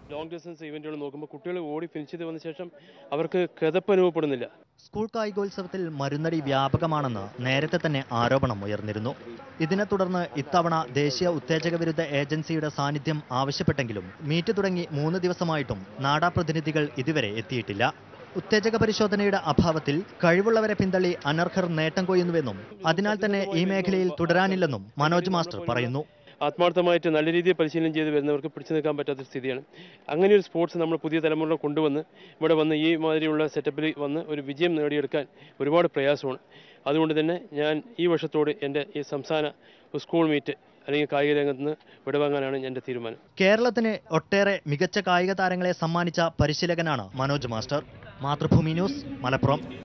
long distance ഇവന്റുകൾ നോക്കുമ്പോൾ കുട്ടികൾ ഓടി ഫിനിഷ് ചെയ്ത് വന്ന ശേഷം അവർക്ക് കിതപ്പ് അനുഭവപ്പെടുന്നില്ല സ്കൂൾ കായികോത്സവത്തിൽ മരുന്നടി വ്യാപകമാണെന്ന് നേരത്തെ തന്നെ ആരോപണം ഉയർന്നിരുന്നു ഇതിനെ തുടർന്ന് ഇത്തവണ ദേശീയ ഉത്തേജക വിരുദ്ധ ഏജൻസിയുടെ സാന്നിധ്യം ആവശ്യപ്പെട്ടെങ്കിലും മീറ്റ് തുടങ്ങി മൂന്ന് ദിവസമായിട്ടും നാഡാ പ്രതിനിധികൾ ഇതുവരെ എത്തിയിട്ടില്ല ഉത്തേജക പരിശോധനയുടെ അഭാവത്തിൽ കഴിവുള്ളവരെ പിന്തള്ളി അനർഹർ നേട്ടം കൊയ്യുന്നുവെന്നും അതിനാൽ തന്നെ ഈ മേഖലയിൽ തുടരാനില്ലെന്നും മനോജ് മാസ്റ്റർ പറയുന്നു ആത്മാർത്ഥമായിട്ട് നല്ല രീതിയിൽ പരിശീലനം ചെയ്ത് വരുന്നവർക്ക് പിടിച്ചു നിൽക്കാൻ പറ്റാത്ത സ്ഥിതിയാണ് അങ്ങനെ ഒരു സ്പോർട്സ് നമ്മൾ പുതിയ തലമുറ കൊണ്ടുവന്ന് ഇവിടെ വന്ന് ഈ മാതിരിയുള്ള സെറ്റപ്പിൽ വന്ന് ഒരു വിജയം നേടിയെടുക്കാൻ ഒരുപാട് പ്രയാസമാണ് അതുകൊണ്ട് തന്നെ ഞാൻ ഈ വർഷത്തോട് എൻ്റെ ഈ സംസ്ഥാന സ്കൂൾ മീറ്റ് അല്ലെങ്കിൽ കായിക രംഗത്ത് നിന്ന് വിടവാങ്ങാനാണ് എൻ്റെ തീരുമാനം കേരളത്തിന് ഒട്ടേറെ മികച്ച കായിക താരങ്ങളെ സമ്മാനിച്ച പരിശീലകനാണ് മനോജ് മാസ്റ്റർ മാതൃഭൂമി ന്യൂസ് മലപ്പുറം